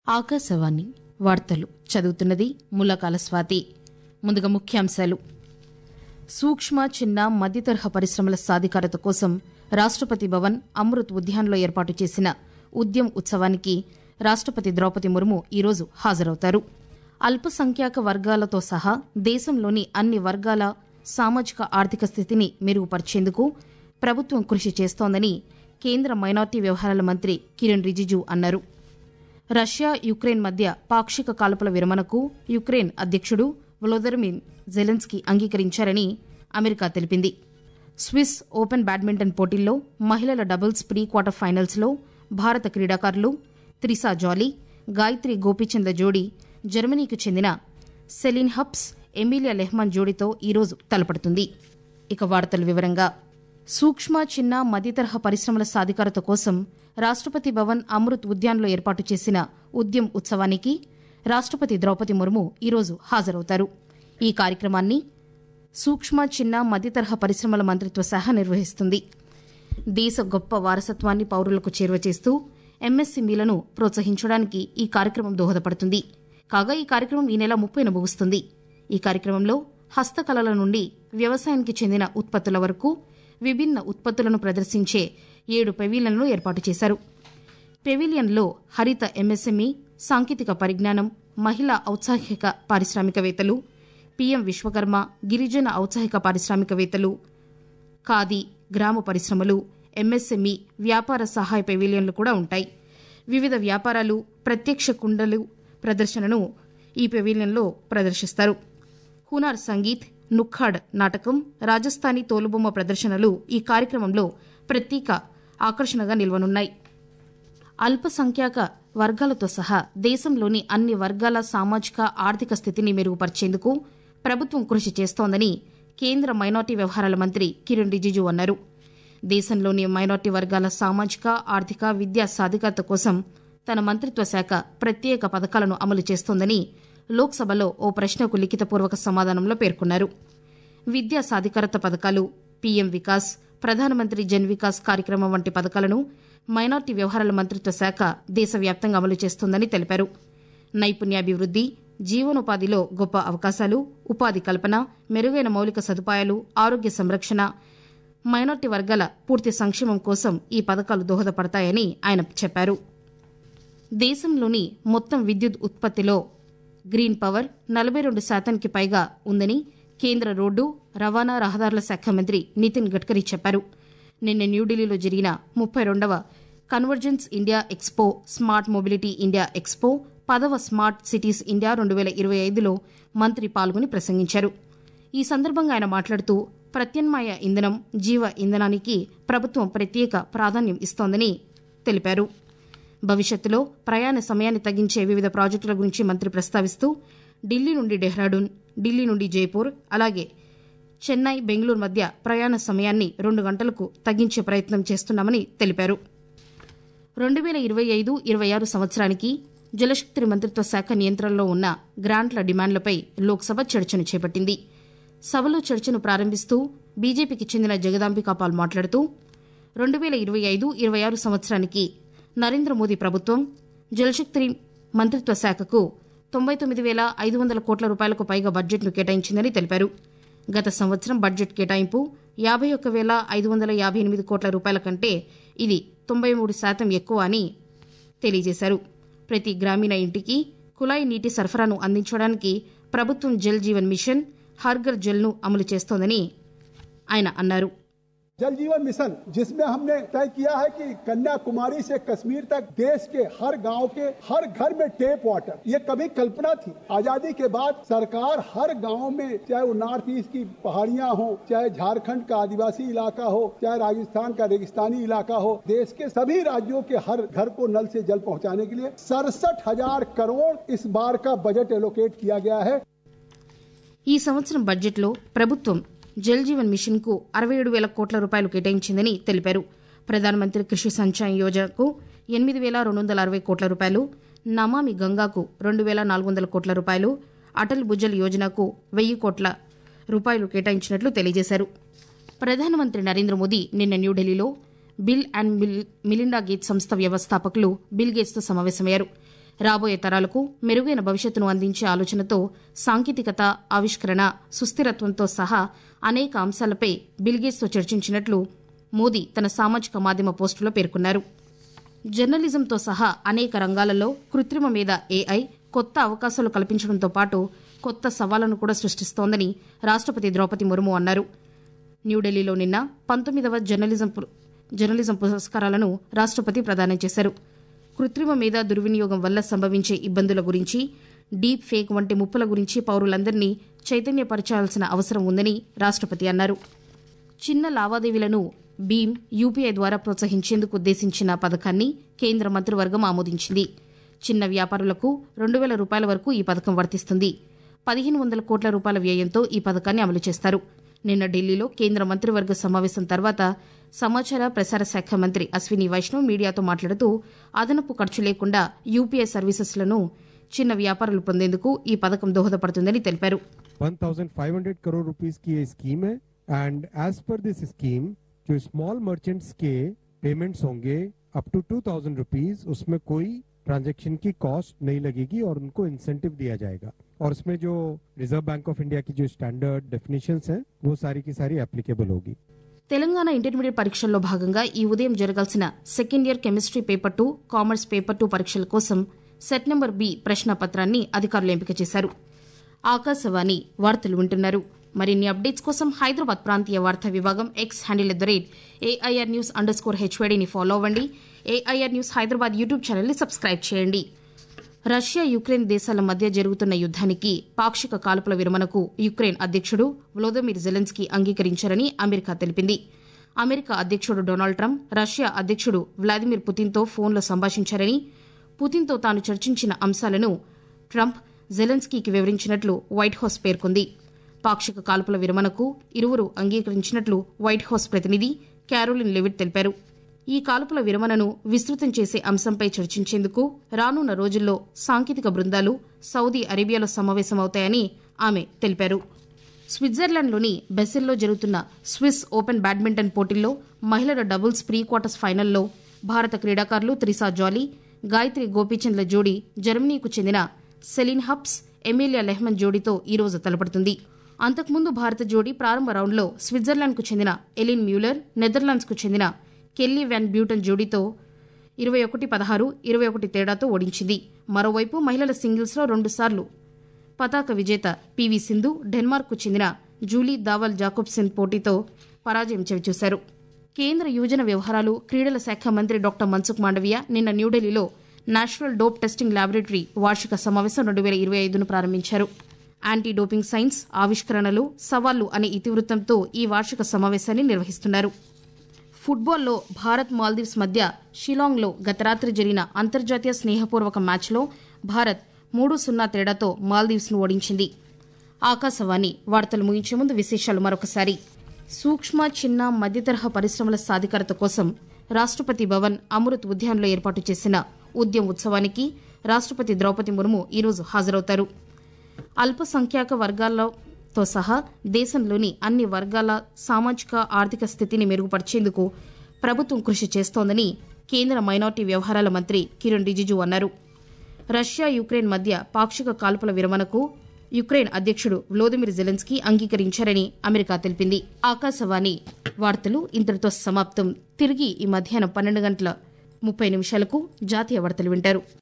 ఆకాశవాణి వార్తలు చదువుతున్నది ములకాల స్వాతి ముందుగా ముఖ్యాంశాలు సూక్ష్మ చిన్న మధ్యతరహా పరిశ్రమల సాధికారత కోసం రాష్టపతి భవన్ అమృత్ ఉద్యాన్లో ఏర్పాటు చేసిన ఉద్యమ్ ఉత్సవానికి రాష్టపతి ద్రౌపది ముర్ము ఈరోజు హాజరవుతారు అల్పసంఖ్యాక వర్గాలతో సహా దేశంలోని అన్ని వర్గాల సామాజిక ఆర్థిక స్థితిని మెరుగుపరిచేందుకు ప్రభుత్వం కృషి చేస్తోందని కేంద్ర మైనార్టీ వ్యవహారాల మంత్రి కిరణ్ రిజిజు అన్నారు రష్యా యుక్రెయిన్ మధ్య పాక్షిక కాల్పుల విరమణకు యుక్రెయిన్ అధ్యక్షుడు వ్లోదర్మిన్ జెలెన్స్కీ అంగీకరించారని అమెరికా తెలిపింది స్విస్ ఓపెన్ బ్యాడ్మింటన్ పోటీల్లో మహిళల డబుల్స్ ప్రీ క్వార్టర్ ఫైనల్స్లో భారత క్రీడాకారులు త్రిసా జాలీ గాయత్రి గోపీచంద జోడీ జర్మనీకి చెందిన సెలిన్ హబ్స్ ఎమిలియా లెహ్మన్ జోడీతో ఈరోజు తలపడుతుంది ఇక వార్తల వివరంగా సూక్ష్మ చిన్న మధ్యతరహా పరిశ్రమల సాధికారత కోసం రాష్టపతి భవన్ అమృత్ ఉద్యాన్లో ఏర్పాటు చేసిన ఉద్యమ్ ఉత్సవానికి రాష్టపతి ద్రౌపది ముర్ము ఈరోజు హాజరవుతారు ఈ కార్యక్రమాన్ని సూక్ష్మ చిన్న మధ్యతరహా పరిశ్రమల మంత్రిత్వ శాఖ నిర్వహిస్తుంది దేశ గొప్ప వారసత్వాన్ని పౌరులకు చేరువ చేస్తూ ఎంఎస్ఎంఈలను ప్రోత్సహించడానికి ఈ కార్యక్రమం దోహదపడుతుంది కాగా ఈ కార్యక్రమం ఈ నెల ముప్పైన ముగుస్తుంది ఈ కార్యక్రమంలో హస్తకళల నుండి వ్యవసాయానికి చెందిన ఉత్పత్తుల వరకు విభిన్న ఉత్పత్తులను ప్రదర్శించే ఏడు పెవిలియన్లను ఏర్పాటు చేశారు పెవిలియన్లో హరిత ఎంఎస్ఎంఈ సాంకేతిక పరిజ్ఞానం మహిళా ఔత్సాహిక పారిశ్రామికవేత్తలు పీఎం విశ్వకర్మ గిరిజన ఔత్సాహిక పారిశ్రామికవేత్తలు ఖాదీ గ్రామ పరిశ్రమలు ఎంఎస్ఎంఈ వ్యాపార సహాయ పెవిలియన్లు కూడా ఉంటాయి వివిధ వ్యాపారాలు ప్రత్యక్ష కుండలు ప్రదర్శనను ఈ పెవిలియన్లో ప్రదర్శిస్తారు హునార్ సంగీత్ నుక్కాడ్ నాటకం రాజస్థానీ తోలుబొమ్మ ప్రదర్శనలు ఈ కార్యక్రమంలో ప్రత్యేక ఆకర్షణగా నిల్వనున్నాయి అల్పసంఖ్యాక వర్గాలతో సహా దేశంలోని అన్ని వర్గాల సామాజిక ఆర్థిక స్థితిని మెరుగుపరిచేందుకు ప్రభుత్వం కృషి చేస్తోందని కేంద్ర మైనార్టీ వ్యవహారాల మంత్రి కిరణ్ రిజిజు అన్నారు దేశంలోని మైనార్టీ వర్గాల సామాజిక ఆర్థిక విద్యా సాధికారత కోసం తన మంత్రిత్వ శాఖ ప్రత్యేక పథకాలను అమలు చేస్తోందని లోక్సభలో ఓ ప్రశ్నకు లిఖితపూర్వక సమాధానంలో పేర్కొన్నారు విద్యా సాధికారత పథకాలు పీఎం వికాస్ ప్రధానమంత్రి జన్ వికాస్ కార్యక్రమం వంటి పథకాలను మైనార్టీ వ్యవహారాల మంత్రిత్వ శాఖ దేశవ్యాప్తంగా అమలు చేస్తోందని తెలిపారు నైపుణ్యాభివృద్ది జీవనోపాధిలో గొప్ప అవకాశాలు ఉపాధి కల్పన మెరుగైన మౌలిక సదుపాయాలు ఆరోగ్య సంరక్షణ మైనార్టీ వర్గాల పూర్తి సంక్షేమం కోసం ఈ పథకాలు దోహదపడతాయని ఆయన చెప్పారు దేశంలోని మొత్తం విద్యుత్ ఉత్పత్తిలో గ్రీన్ పవర్ నలభై రెండు శాతానికి పైగా ఉందని కేంద్ర రోడ్డు రవాణా రహదారుల శాఖ మంత్రి నితిన్ గడ్కరీ చెప్పారు నిన్న న్యూఢిల్లీలో జరిగిన ముప్పై రెండవ convergence India expo smart mobility India expo పదవ స్మార్ట్ సిటీస్ ఇండియా రెండు వేల ఇరవై ఐదులో మంత్రి పాల్గొని ప్రసంగించారు ఈ సందర్భంగా ఆయన మాట్లాడుతూ ప్రత్యామ్నాయ ఇంధనం జీవ ఇంధనానికి ప్రభుత్వం ప్రత్యేక ప్రాధాన్యం ఇస్తోందని తెలిపారు భవిష్యత్తులో ప్రయాణ సమయాన్ని తగ్గించే వివిధ ప్రాజెక్టుల గురించి మంత్రి ప్రస్తావిస్తూ ఢిల్లీ నుండి డెహ్రాడూన్ ఢిల్లీ నుండి జైపూర్ అలాగే చెన్నై బెంగళూరు మధ్య ప్రయాణ సమయాన్ని రెండు గంటలకు తగ్గించే ప్రయత్నం చేస్తున్నామని తెలిపారు రెండు వేల ఇరవై ఐదు ఇరవై ఆరు సంవత్సరానికి జలశక్తి మంత్రిత్వ శాఖ నియంత్రణలో ఉన్న గ్రాంట్ల డిమాండ్లపై లోక్సభ చర్చను చేపట్టింది సభలో చర్చను ప్రారంభిస్తూ బీజేపీకి చెందిన జగదాంబికా పాల్ మాట్లాడుతూ రెండు వేల ఇరవై ఐదు ఇరవై ఆరు సంవత్సరానికి నరేంద్ర మోదీ ప్రభుత్వం జలశక్తి మంత్రిత్వ శాఖకు తొంభై తొమ్మిది వేల ఐదు వందల కోట్ల రూపాయలకు పైగా బడ్జెట్ను కేటాయించిందని తెలిపారు గత సంవత్సరం బడ్జెట్ కేటాయింపు యాభై ఒక్క వేల ఐదు వందల యాభై ఎనిమిది కోట్ల రూపాయల కంటే ఇది తొంభై మూడు శాతం ఎక్కువ అని తెలియజేశారు ప్రతి గ్రామీణ ఇంటికి కుళాయి నీటి సరఫరాను అందించడానికి ప్రభుత్వం జల్ జీవన్ మిషన్ హర్ఘర్ జల్ను అమలు చేస్తోందని ఆయన అన్నారు जल जीवन मिशन जिसमें हमने तय किया है कि कन्याकुमारी से कश्मीर तक देश के हर गांव के हर घर में टेप वाटर ये कभी कल्पना थी आजादी के बाद सरकार हर गांव में चाहे वो नॉर्थ ईस्ट की पहाड़ियां हो चाहे झारखंड का आदिवासी इलाका हो चाहे राजस्थान का रेगिस्तानी इलाका हो देश के सभी राज्यों के हर घर को नल से जल पहुंचाने के लिए सड़सठ हजार करोड़ इस बार का बजट एलोकेट किया गया है ఈ సంవత్సరం బడ్జెట్లో ప్రభుత్వం జల్ జీవన్ మిషన్ కు అరవై ఏడు వేల కోట్ల రూపాయలు కేటాయించిందని తెలిపారు ప్రధానమంత్రి కృషి సంచయ్ యోజనకు ఎనిమిది వేల రెండు వందల అరవై కోట్ల రూపాయలు నమామి గంగాకు రెండు వేల నాలుగు వందల కోట్ల రూపాయలు అటల్ భుజల్ యోజనకు వెయ్యి కోట్ల రూపాయలు కేటాయించినట్లు తెలియజేశారు ప్రధానమంత్రి నరేంద్ర మోదీ నిన్న న్యూఢిల్లీలో బిల్ అండ్ మిలిండా గేట్స్ సంస్థ వ్యవస్థాపకులు బిల్ గేట్స్తో సమావేశమయ్యారు రాబోయే తరాలకు మెరుగైన భవిష్యత్తును అందించే ఆలోచనతో సాంకేతికత ఆవిష్కరణ సుస్థిరత్వంతో సహా అనేక అంశాలపై బిల్గేట్స్తో చర్చించినట్లు మోదీ తన సామాజిక మాధ్యమ పోస్టులో పేర్కొన్నారు జర్నలిజంతో సహా అనేక రంగాలలో కృత్రిమ మీద ఏఐ కొత్త అవకాశాలు కల్పించడంతో పాటు కొత్త సవాళ్లను కూడా సృష్టిస్తోందని రాష్టపతి ద్రౌపది ముర్ము అన్నారు న్యూఢిల్లీలో నిన్న పంతొమ్మిదవ జర్నలిజం పు- జర్నలిజం పురస్కారాలను రాష్టపతి ప్రదానం చేశారు కృత్రిమ మీద దుర్వినియోగం వల్ల సంభవించే ఇబ్బందుల గురించి డీప్ ఫేక్ వంటి ముప్పుల గురించి పౌరులందరినీ చైతన్యపరచాల్సిన అవసరం ఉందని రాష్టపతి అన్నారు చిన్న లావాదేవీలను భీమ్ యూపీఐ ద్వారా ప్రోత్సహించేందుకు ఉద్దేశించిన పథకాన్ని కేంద్ర మంత్రివర్గం ఆమోదించింది చిన్న వ్యాపారులకు రెండు వేల రూపాయల వరకు ఈ పథకం వర్తిస్తుంది పదిహేను వందల కోట్ల రూపాయల వ్యయంతో ఈ పథకాన్ని అమలు చేస్తారు నిన్న ఢిల్లీలో కేంద్ర మంత్రివర్గ సమావేశం తర్వాత సమాచార ప్రసార శాఖ మంత్రి అశ్విని వైష్ణవ్ మీడియాతో మాట్లాడుతూ అదనపు ఖర్చు లేకుండా యూపీఐ సర్వీసెస్లను చిన్న వ్యాపారులు పొందేందుకు ఈ పథకం దోహదపడుతుందని తెలిపారు 1500 करोड़ रुपीस की ये स्कीम है and as per this scheme जो स्मॉल मर्चेंट्स के पेमेंट्स होंगे up to two thousand rupees उसमें कोई ट्रांजैक्शन की कॉस्ट नहीं लगेगी और उनको इंसेंटिव दिया जाएगा और इसमें जो रिजर्व बैंक ऑफ इंडिया की जो स्टैंडर्ड डेफिनेशंस हैं वो सारी की सारी एप्लीकेबल होगी తెలంగాణ ఇంటర్మీడియట్ పరీక్షల్లో భాగంగా ఈ ఉదయం జరగాల్సిన second year chemistry paper two commerce paper two పరీక్షల కోసం సెట్ నెంబర్ బి ప్రశ్నపత్రాన్ని అధికారులు ఎంపిక చేశారు ఆకాశవాణి వార్తలు వింటున్నారు మరిన్ని అప్డేట్స్ కోసం హైదరాబాద్ ప్రాంతీయ వార్తా విభాగం X handle at the rate AIR news underscore హెచ్వేడీని ఫాలో అవ్వండి ఏఐఆర్ న్యూస్ హైదరాబాద్ యూట్యూబ్ ఛానల్ని సబ్స్క్రైబ్ చేయండి రష్యా యుక్రెయిన్ దేశాల మధ్య జరుగుతున్న యుద్దానికి పాక్షిక కాల్పుల విరమణకు యుక్రెయిన్ అధ్యక్షుడు వ్లోదమిర్ జెలెన్స్కీ అంగీకరించారని అమెరికా తెలిపింది అమెరికా అధ్యక్షుడు డొనాల్డ్ ట్రంప్ రష్యా అధ్యక్షుడు వ్లాదిమిర్ పుతిన్తో ఫోన్లో సంభాషించారని పుతిన్తో తాను చర్చించిన అంశాలను ట్రంప్ జెలెన్స్కీకి వివరించినట్లు వైట్ హౌస్ పేర్కొంది పాక్షిక కాల్పుల విరమణకు ఇరువురు అంగీకరించినట్లు వైట్ హౌస్ ప్రతినిధి క్యారోలిన్ లెవిట్ తెలిపారు ఈ కాల్పుల విరమణను విస్తృతం చేసే అంశంపై చర్చించేందుకు రానున్న రోజుల్లో సాంకేతిక బృందాలు సౌదీ అరేబియాలో సమావేశమవుతాయని ఆమె తెలిపారు స్విట్జర్లాండ్లోని బెసిల్లో జరుగుతున్న స్విస్ ఓపెన్ బ్యాడ్మింటన్ పోటీల్లో మహిళల డబుల్స్ ప్రీ క్వార్టర్స్ ఫైనల్లో భారత క్రీడాకారులు త్రిసా జాలీ గాయత్రి గోపీచంద్ల జోడీ జర్మనీకు చెందిన సెలిన్ హబ్స్ ఎమిలియా లెహ్మన్ జోడీతో ఈరోజు తలపడుతుంది అంతకుముందు భారత జోడీ ప్రారంభ రౌండ్లో స్విట్జర్లాండ్కు చెందిన ఎలిన్ మ్యూలర్ నెదర్లాండ్స్కు చెందిన కెల్లీ వ్యాన్ బ్యూటన్ జోడీతో ఇరవై ఒకటి పదహారు ఇరవై ఒకటి తేడాతో ఓడించింది మరోవైపు మహిళల సింగిల్స్లో రెండుసార్లు పతాక విజేత పివి సింధు డెన్మార్క్కు చెందిన జూలీ దావల్ జాకోబ్సెన్ పోటీతో పరాజయం చవిచూశారు కేంద్ర యువజన వ్యవహారాలు క్రీడల శాఖ మంత్రి డాక్టర్ మన్సుఖ్ మాండవియా నిన్న న్యూఢిల్లీలో నేషనల్ డోప్ టెస్టింగ్ ల్యాబొరేటరీ వార్షిక సమావేశం రెండు వేల ఇరవై ఐదును ప్రారంభించారు యాంటీ డోపింగ్ సైన్స్ ఆవిష్కరణలు సవాళ్లు అనే ఇతివృత్తంతో ఈ వార్షిక సమావేశాన్ని నిర్వహిస్తున్నారు ఫుట్బాల్లో భారత్ మాల్దీవ్స్ మధ్య షిలాంగ్లో గత రాత్రి జరిగిన అంతర్జాతీయ స్నేహపూర్వక మ్యాచ్లో భారత్ మూడు సున్నా తేడాతో మాల్దీవ్స్ను ఓడించింది ఆకాశవాణి వార్తలు ముగించే ముందు విశేషాలు మరొకసారి సూక్ష్మ చిన్న మధ్యతరహా పరిశ్రమల సాధికారత కోసం రాష్ట్రపతి భవన్ అమృత్ ఉద్యాన్లో ఏర్పాటు చేసిన ఉద్యమ్ ఉత్సవానికి రాష్ట్రపతి ద్రౌపది ముర్ము ఈరోజు హాజరవుతారు అల్పసంఖ్యాక వర్గాలతో సహా దేశంలోని అన్ని వర్గాల సామాజిక ఆర్థిక స్థితిని మెరుగుపరిచేందుకు ప్రభుత్వం కృషి చేస్తోందని కేంద్ర మైనార్టీ వ్యవహారాల మంత్రి కిరణ్ రిజిజు అన్నారు రష్యా యుక్రెయిన్ మధ్య పాక్షిక కాల్పుల విరమణకు యుక్రెయిన్ అధ్యక్షుడు వ్లోదిమిర్ జెలెన్స్కీ అంగీకరించారని అమెరికా తెలిపింది ఆకాశవాణి వార్తలు ఇంతటితో సమాప్తం తిరిగి ఈ మధ్యాహ్నం పన్నెండు గంటల ముప్పై నిమిషాలకు జాతీయ వార్తలు వింటారు